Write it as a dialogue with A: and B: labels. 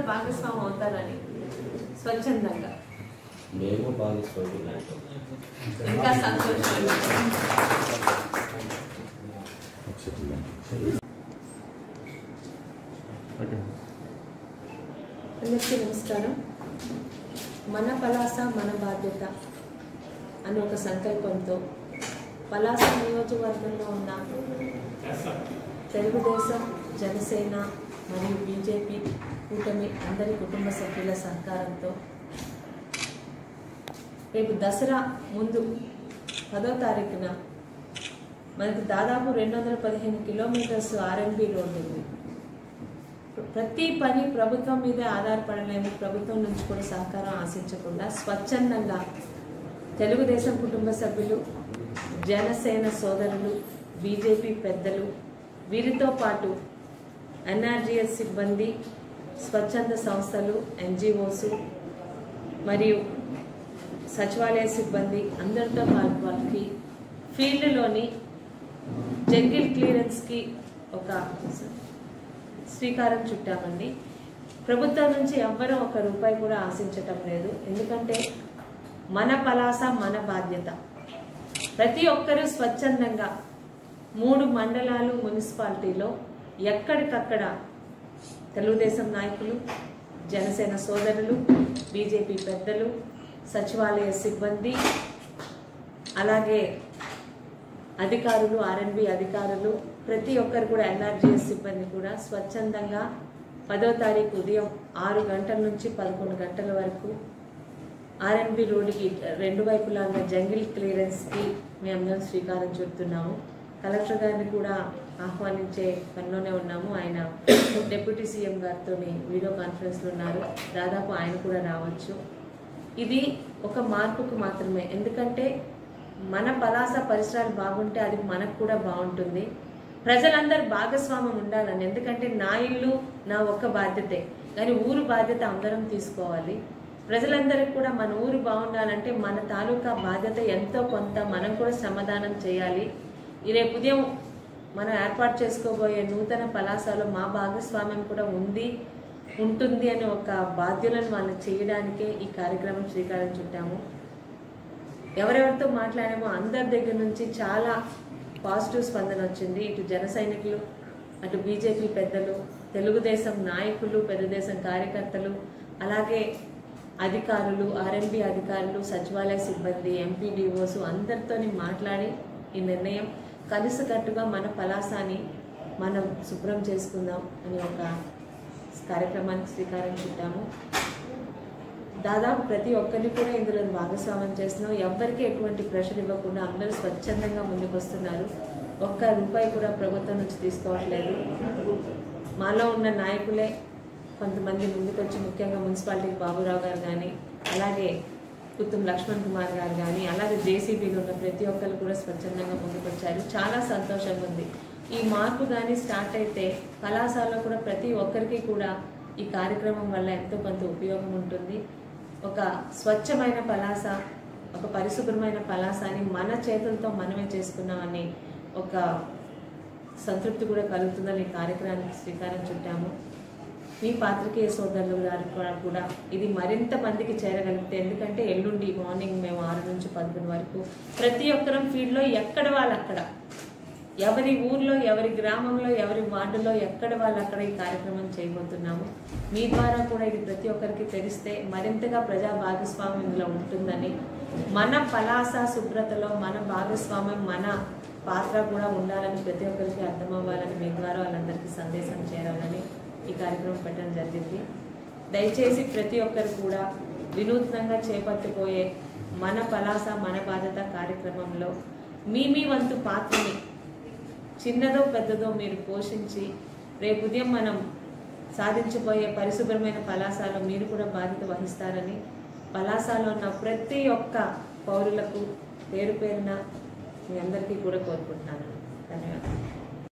A: భాగస్వామి అవుతారని స్వచ్ఛందంగా
B: మేము భాగస్వామ్యం
A: ఇంకా సంతోషం అందరికీ నమస్కారం మన పలాస మన బాధ్యత అని ఒక సంకల్పంతో పలాస నియోజకవర్గంలో ఉన్న తెలుగుదేశం జనసేన మరియు బీజేపీ కూటమి అందరి కుటుంబ సభ్యుల సహకారంతో రేపు దసరా ముందు పదో తారీఖున మనకు దాదాపు రెండు వందల పదిహేను కిలోమీటర్స్ ఆర్ఎన్బి రోడ్డు ఉంది ప్రతి పని ప్రభుత్వం మీదే ఆధారపడలేము ప్రభుత్వం నుంచి కూడా సహకారం ఆశించకుండా స్వచ్ఛందంగా తెలుగుదేశం కుటుంబ సభ్యులు జనసేన సోదరులు బీజేపీ పెద్దలు వీరితో పాటు ఎన్ఆర్జీఎస్ సిబ్బంది స్వచ్ఛంద సంస్థలు ఎన్జిఓస్ మరియు సచివాలయ సిబ్బంది అందరితో పాటు వాళ్ళకి ఫీల్డ్లోని జంగిల్ క్లియరెన్స్కి ఒక శ్రీకారం చుట్టామండి ప్రభుత్వం నుంచి ఎవ్వరూ ఒక రూపాయి కూడా ఆశించటం లేదు ఎందుకంటే మన పలాస మన బాధ్యత ప్రతి ఒక్కరూ స్వచ్ఛందంగా మూడు మండలాలు మున్సిపాలిటీలో ఎక్కడికక్కడ తెలుగుదేశం నాయకులు జనసేన సోదరులు బీజేపీ పెద్దలు సచివాలయ సిబ్బంది అలాగే అధికారులు ఆర్ఎన్బి అధికారులు ప్రతి ఒక్కరు కూడా ఎన్ఆర్జీఎస్ సిబ్బంది కూడా స్వచ్ఛందంగా పదో తారీఖు ఉదయం ఆరు గంటల నుంచి పదకొండు గంటల వరకు ఆర్ఎన్బి రోడ్డుకి రెండు వైపులా ఉన్న జంగిల్ క్లియరెన్స్కి మేమందరం శ్రీకారం చుడుతున్నాము కలెక్టర్ గారిని కూడా ఆహ్వానించే పనిలోనే ఉన్నాము ఆయన డిప్యూటీ సీఎం గారితో వీడియో కాన్ఫరెన్స్లో ఉన్నారు దాదాపు ఆయన కూడా రావచ్చు ఇది ఒక మార్పుకు మాత్రమే ఎందుకంటే మన పలాస పరిసరాలు బాగుంటే అది మనకు కూడా బాగుంటుంది ప్రజలందరూ భాగస్వామ్యం ఉండాలని ఎందుకంటే నా ఇల్లు నా ఒక్క బాధ్యతే కానీ ఊరు బాధ్యత అందరం తీసుకోవాలి ప్రజలందరికీ కూడా మన ఊరు బాగుండాలంటే మన తాలూకా బాధ్యత ఎంతో కొంత మనం కూడా శ్రమదానం చేయాలి ఈ రేపు ఉదయం మనం ఏర్పాటు చేసుకోబోయే నూతన పలాసలో మా భాగస్వామ్యం కూడా ఉంది ఉంటుంది అని ఒక బాధ్యులను వాళ్ళు చేయడానికే ఈ కార్యక్రమం శ్రీకారం చుట్టాము ఎవరెవరితో మాట్లాడామో అందరి దగ్గర నుంచి చాలా పాజిటివ్ స్పందన వచ్చింది ఇటు జన సైనికులు అటు బీజేపీ పెద్దలు తెలుగుదేశం నాయకులు తెలుగుదేశం కార్యకర్తలు అలాగే అధికారులు ఆర్ఎంబి అధికారులు సచివాలయ సిబ్బంది ఎంపీడీఓస్ అందరితో మాట్లాడి ఈ నిర్ణయం కలిసికట్టుగా మన పలాసాని మనం శుభ్రం చేసుకుందాం అని ఒక కార్యక్రమానికి శ్రీకారం చుట్టాము దాదాపు ప్రతి ఒక్కరిని కూడా ఇందులో భాగస్వామ్యం చేస్తున్నాం ఎవ్వరికీ ఎటువంటి ప్రెషర్ ఇవ్వకుండా అందరూ స్వచ్ఛందంగా ముందుకు వస్తున్నారు ఒక్క రూపాయి కూడా ప్రభుత్వం నుంచి తీసుకోవట్లేదు మాలో ఉన్న నాయకులే కొంతమంది ముందుకొచ్చి ముఖ్యంగా మున్సిపాలిటీ బాబురావు గారు కానీ అలాగే కుత్తుం లక్ష్మణ్ కుమార్ గారు కానీ అలాగే జేసీబీలో ఉన్న ప్రతి ఒక్కరు కూడా స్వచ్ఛందంగా ముందుకొచ్చారు చాలా సంతోషంగా ఉంది ఈ మార్పు కానీ స్టార్ట్ అయితే కళాశాలలో కూడా ప్రతి ఒక్కరికి కూడా ఈ కార్యక్రమం వల్ల ఎంతో కొంత ఉపయోగం ఉంటుంది ఒక స్వచ్ఛమైన పలాస ఒక పరిశుభ్రమైన పలాసాని మన చేతులతో మనమే చేసుకున్నామని ఒక సంతృప్తి కూడా కలుగుతుందని ఈ కార్యక్రమానికి శ్రీకారం చుట్టాము మీ పాత్రికేయ సోదరులు గారు కూడా కూడా ఇది మరింత మందికి చేరగలిగితే ఎందుకంటే ఎల్లుండి మార్నింగ్ మేము ఆరు నుంచి పదకొండు వరకు ప్రతి ఒక్కరం ఫీల్డ్లో ఎక్కడ వాళ్ళు అక్కడ ఎవరి ఊర్లో ఎవరి గ్రామంలో ఎవరి వార్డులో ఎక్కడ వాళ్ళు అక్కడ ఈ కార్యక్రమం చేయబోతున్నాము మీ ద్వారా కూడా ఇది ప్రతి ఒక్కరికి తెలిస్తే మరింతగా ప్రజా భాగస్వామ్యం ఇందులో ఉంటుందని మన పలాస శుభ్రతలో మన భాగస్వామ్యం మన పాత్ర కూడా ఉండాలని ప్రతి ఒక్కరికి అర్థమవ్వాలని మీ ద్వారా వాళ్ళందరికీ సందేశం చేరాలని ఈ కార్యక్రమం పెట్టడం జరిగింది దయచేసి ప్రతి ఒక్కరు కూడా వినూత్నంగా చేపట్టబోయే మన పలాస మన బాధ్యత కార్యక్రమంలో మీ మీ వంతు పాత్రని చిన్నదో పెద్దదో మీరు పోషించి రేపు ఉదయం మనం సాధించబోయే పరిశుభ్రమైన పలాసాలో మీరు కూడా బాధ్యత వహిస్తారని పలాసాలో ఉన్న ప్రతి ఒక్క పౌరులకు పేరు పేరున మీ అందరికీ కూడా కోరుకుంటున్నాను ధన్యవాదాలు